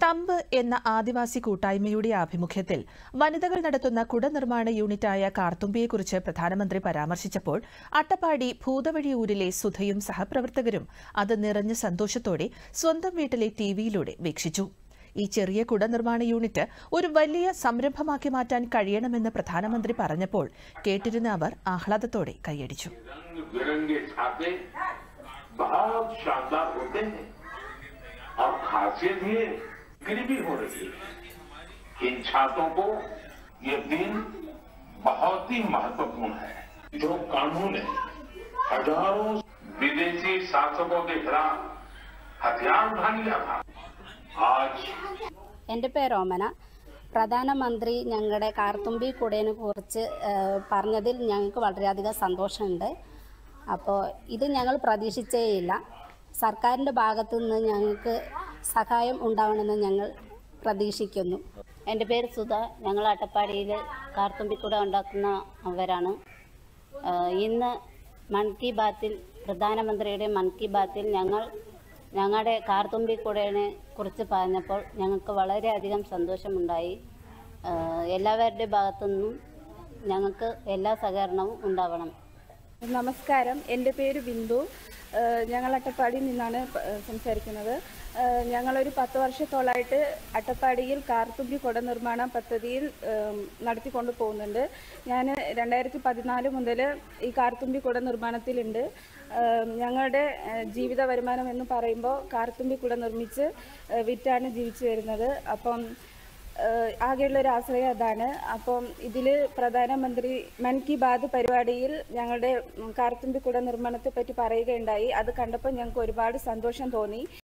thumb എന്ന ആദിവാസി കൂട്ടായ്മയുടെ ആഭിമുഖ്യത്തിൽ വനിതകൾ നടത്തുന്ന കുടനിർമ്മാണ യൂണിറ്റായ കാർത്തുമ്പിയെക്കുറിച്ച് പ്രധാനമന്ത്രി പരാമർശിച്ചപ്പോൾ അട്ടപ്പാടി ഭൂതവഴി ഊരിലെ സുധയും സഹപ്രവർത്തകരും അത് നിറഞ്ഞ സന്തോഷത്തോടെ സ്വന്തം വീട്ടിലെ ടിവിയിലൂടെ വീക്ഷിച്ചു ഈ ചെറിയ കുടനിർമ്മാണ യൂണിറ്റ് ഒരു വലിയ സംരംഭമാക്കി മാറ്റാൻ കഴിയണമെന്ന് പ്രധാനമന്ത്രി പറഞ്ഞപ്പോൾ കേട്ടിരുന്ന അവർ ആഹ്ലാദത്തോടെ കൈയടിച്ചു रंग बिरंगे छाते बहुत शानदार होते हैं और खासियत ये बिक्री भी हो रही है इन छातों को ये दिन बहुत ही महत्वपूर्ण है जो कानून है हजारों विदेशी शासकों के खिलाफ हथियार उठा लिया था आज എൻ്റെ പേര് ഓമന പ്രധാനമന്ത്രി ഞങ്ങളുടെ കാർത്തുമ്പി കുടയെ കുറിച്ച് ഏഹ്, പറഞ്ഞതിൽ ഞങ്ങൾക്ക് വളരെയധികം സന്തോഷമുണ്ട് അപ്പോൾ ഇത് ഞങ്ങൾ പ്രതീക്ഷിച്ചേയില്ല സർക്കാരിൻ്റെ ഭാഗത്തു നിന്ന് ഞങ്ങൾക്ക് സഹായം ഉണ്ടാവണമെന്ന് ഞങ്ങൾ പ്രതീക്ഷിക്കുന്നു എൻ്റെ പേര് സുധ ഞങ്ങൾ അട്ടപ്പാടിയിൽ കാർത്തുമ്പിക്കുട ഉണ്ടാക്കുന്നവരാണ് ആഹ് ഇന്ന് മൻ കി ബാത്തിൽ പ്രധാനമന്ത്രിയുടെ മൻ കി ബാത്തിൽ ഞങ്ങൾ ഞങ്ങളുടെ കാർത്തുമ്പിക്കുടയെ കുറിച്ച് പറഞ്ഞപ്പോൾ ഞങ്ങൾക്ക് വളരെയധികം സന്തോഷമുണ്ടായി ആഹ് എല്ലാവരുടെ ഭാഗത്തു നിന്നും ഞങ്ങൾക്ക് എല്ലാ സഹകരണവും ഉണ്ടാവണം നമസ്കാരം എൻ്റെ പേര് ബിന്ദു ഏഹ് ഞങ്ങൾ അട്ടപ്പാടിയിൽ നിന്നാണ് പ- ഏഹ് സംസാരിക്കുന്നത് ഏഹ് ഞങ്ങളൊരു പത്ത് വർഷത്തോളായിട്ട് അട്ടപ്പാടിയിൽ കാർത്തുമ്പി കുട നിർമ്മാണ പദ്ധതിയിൽ ഏഹ് നടത്തിക്കൊണ്ട് പോകുന്നുണ്ട് ഞാൻ രണ്ടായിരത്തി പതിനാല് മുതൽ ഈ കാർത്തുമ്പി കുട നിർമ്മാണത്തിലുണ്ട് ഏഹ് ഞങ്ങളുടെ ഏഹ് ജീവിത വരുമാനം എന്ന് പറയുമ്പോൾ കാർത്തുമ്പി കുട നിർമ്മിച്ച് ഏഹ് വിറ്റാണ് ജീവിച്ചു വരുന്നത് അപ്പം ഏഹ് ആകെയുള്ള ഒരു ആശ്രയം അതാണ് അപ്പം ഇതിൽ പ്രധാനമന്ത്രി മൻ കി ബാത് പരിപാടിയിൽ ഞങ്ങളുടെ ഉം, കാർത്തുമ്പി കുട നിർമ്മാണത്തെ പറ്റി പറയുകയുണ്ടായി അത് കണ്ടപ്പോൾ ഞങ്ങൾക്ക് ഒരുപാട് സന്തോഷം തോന്നി